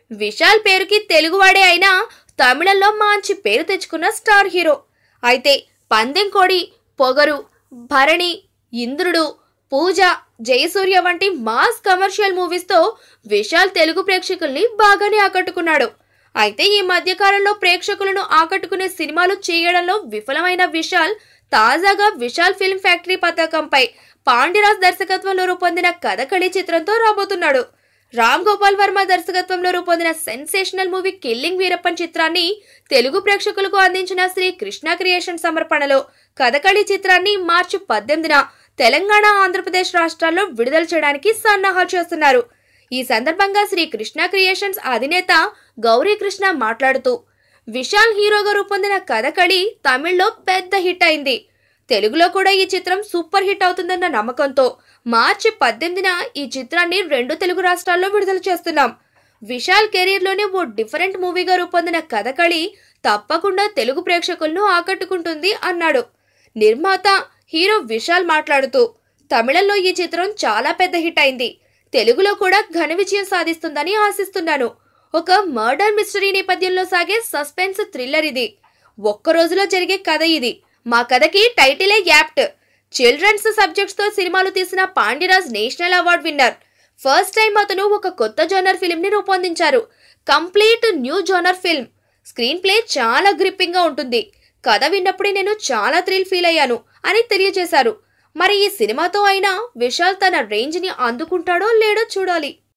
విశాల్ పేరుకి తెలుగువాడే అయినా తమిళంలో మంచి పేరు తెచ్చుకున్న స్టార్ హీరో అయితే పందెం కోడి పొగరు భరణి ఇంద్రుడు పూజ జయసూర్య వంటి మాస్ కమర్షియల్ మూవీస్తో విశాల్ తెలుగు ప్రేక్షకుల్ని బాగానే ఆకట్టుకున్నాడు అయితే ఈ మధ్యకాలంలో ప్రేక్షకులను ఆకట్టుకునే సినిమాలు చేయడంలో విఫలమైన విశాల్ తాజాగా విశాల్ ఫిల్మ్ ఫ్యాక్టరీ పతాకంపై పాండిరాజ్ దర్శకత్వంలో రూపొందిన కథకళి చిత్రంతో రాబోతున్నాడు రామ్ గోపాల్ వర్మ దర్శకత్వంలో రూపొందిన సెన్సేషనల్ మూవీ కిల్లింగ్ వీరప్పన్ చిత్రాన్ని తెలుగు ప్రేక్షకులకు అందించిన శ్రీ కృష్ణ క్రియేషన్ సమర్పణలో కథకళి చిత్రాన్ని మార్చి పద్దెనిమిదిన తెలంగాణ ఆంధ్రప్రదేశ్ రాష్ట్రాల్లో విడుదల చేయడానికి సన్నాహాలు చేస్తున్నారు ఈ సందర్భంగా శ్రీ కృష్ణ క్రియేషన్స్ అధినేత గౌరీకృష్ణ మాట్లాడుతూ విశాల్ హీరోగా రూపొందిన కథకళి తమిళ్లో పెద్ద హిట్ అయింది తెలుగులో కూడా ఈ చిత్రం సూపర్ హిట్ అవుతుందన్న నమ్మకంతో మార్చి పద్దెనిమిదిన ఈ చిత్రాన్ని రెండు తెలుగు రాష్ట్రాల్లో విడుదల చేస్తున్నాం విశాల్ కెరీర్లోనే ఓ డిఫరెంట్ మూవీగా రూపొందిన కథకళి తప్పకుండా తెలుగు ప్రేక్షకులను ఆకట్టుకుంటుంది అన్నాడు నిర్మాత హీరో విశాల్ మాట్లాడుతూ తమిళంలో ఈ చిత్రం చాలా పెద్ద హిట్ అయింది తెలుగులో కూడా ఘన విజయం సాధిస్తుందని ఆశిస్తున్నాను ఒక మర్డర్ మిస్టరీ నేపథ్యంలో సాగే సస్పెన్స్ థ్రిల్లర్ ఇది ఒక్క రోజులో జరిగే కథ ఇది మా కథకి టైటిలే యాప్ట్ చిల్డ్రన్స్ సబ్జెక్ట్స్ తో సినిమాలు తీసిన Pandiraj national award winner first time అతను ఒక కొత్త జోనర్ ఫిల్మ్ ని రూపొందించారు complete new genre film screenplay చాలా గ్రిప్పింగ్ గా ఉంటుంది కథ విన్నప్పుడే నేను చాలా థ్రిల్ ఫీల్ అయ్యాను అని తెలియజేశారు మరి ఈ సినిమాతో అయినా విశాల్ తన రేంజ్ ని అందుకుంటాడో లేడో చూడాలి